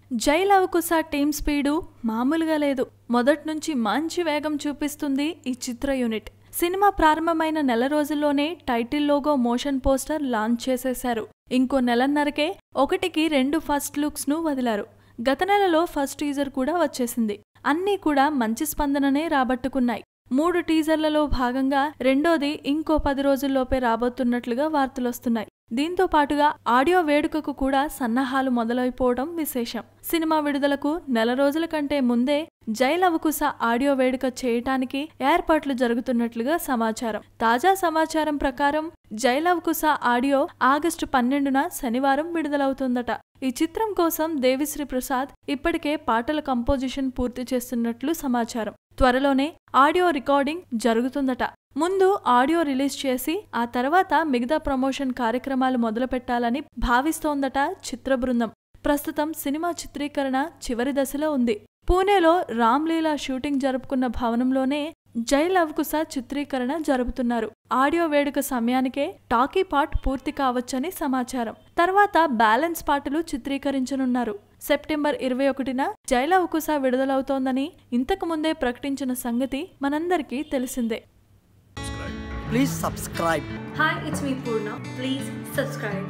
జై Lavakusa team speed మామూలుగా లేదు మొదటి నుంచి మంచి వేగం చూపిస్తుంది ఈ చిత్ర యూనిట్ సినిమా ప్రారంభమైన నెల రోజుల్లోనే title logo motion poster launch చేసేశారు ఇంకో నెలన్నరకే ఒకటికి రెండు ఫస్ట్ లుక్స్ ను వదిలారు గత నెలలో ఫస్ట్ టీజర్ కూడా వచ్చేసింది అన్నీ కూడా మంచి స్పందననే రాబట్టుకున్నాయి మూడు టీజర్లలో భాగంగా రెండోది ఇంకో పది రోజుల్లోపే రాబోతున్నట్లుగా వార్తలొస్తున్నాయి దీంతో పాటుగా ఆడియో వేడుకకు కూడా సన్నాహాలు మొదలైపోవడం విశేషం సినిమా విడుదలకు నెల రోజుల కంటే ముందే జై లవకుశ ఆడియో వేడుక చేయటానికి ఏర్పాట్లు జరుగుతున్నట్లుగా సమాచారం తాజా సమాచారం ప్రకారం జై లవకుశ ఆడియో ఆగస్టు పన్నెండున శనివారం విడుదలవుతుందట ఈ చిత్రం కోసం దేవిశ్రీ ప్రసాద్ ఇప్పటికే పాటల కంపోజిషన్ పూర్తి చేస్తున్నట్లు సమాచారం త్వరలోనే ఆడియో రికార్డింగ్ జరుగుతుందట ముందు ఆడియో రిలీజ్ చేసి ఆ తర్వాత మిగతా ప్రమోషన్ కార్యక్రమాలు మొదలుపెట్టాలని భావిస్తోందట చిత్ర బృందం ప్రస్తుతం సినిమా చిత్రీకరణ చివరి దశలో ఉంది పూణేలో రామ్లీలా షూటింగ్ జరుపుకున్న భవనంలోనే జై లవకుశ చిత్రీకరణ జరుపుతున్నారు ఆడియో వేడుక సమయానికే టాకీ పార్ట్ పూర్తి కావచ్చని సమాచారం తర్వాత బ్యాలెన్స్ పాటలు చిత్రీకరించనున్నారు సెప్టెంబర్ ఇరవై ఒకటిన జైలవకుశ విడుదలవుతోందని ఇంతకు ముందే ప్రకటించిన సంగతి మనందరికీ తెలిసిందే Please subscribe. Hi, it's me Purna. Please subscribe.